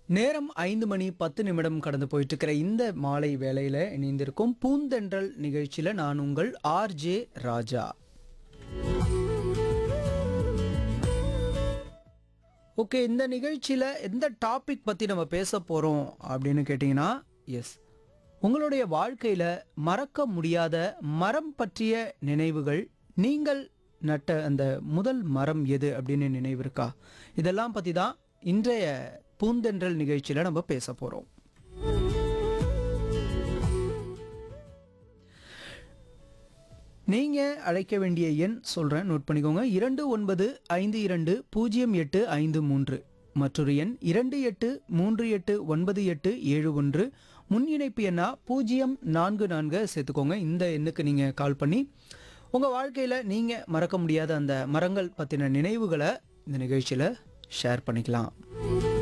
நேரம் ஐந்து மணி பத்து நிமிடம் கடந்து போயிட்டு இருக்கிற இந்த மாலை வேளையில் இணைந்திருக்கும் பூந்தென்றல் நிகழ்ச்சியில் நான் உங்கள் ஆர்ஜே ராஜா ஓகே இந்த நிகழ்ச்சியில் எந்த டாபிக் பற்றி நம்ம பேச போகிறோம் அப்படின்னு கேட்டிங்கன்னா எஸ் உங்களுடைய வாழ்க்கையில் மறக்க முடியாத மரம் பற்றிய நினைவுகள் நீங்கள் நட்ட அந்த முதல் மரம் எது அப்படின்னு நினைவு இருக்கா இதெல்லாம் பற்றி தான் இன்றைய பூந்தென்றல் நிகழ்ச்சியில் நம்ம பேச போகிறோம் நீங்கள் அழைக்க வேண்டிய எண் சொல்கிறேன் நோட் பண்ணிக்கோங்க இரண்டு ஒன்பது ஐந்து இரண்டு பூஜ்ஜியம் எட்டு ஐந்து மூன்று மற்றொரு எண் இரண்டு எட்டு மூன்று எட்டு ஒன்பது எட்டு ஏழு ஒன்று முன் இணைப்பு எண்ணா பூஜ்ஜியம் நான்கு நான்கு சேர்த்துக்கோங்க இந்த எண்ணுக்கு நீங்கள் கால் பண்ணி உங்கள் வாழ்க்கையில் நீங்கள் மறக்க முடியாத அந்த மரங்கள் பற்றின நினைவுகளை இந்த நிகழ்ச்சியில் ஷேர் பண்ணிக்கலாம்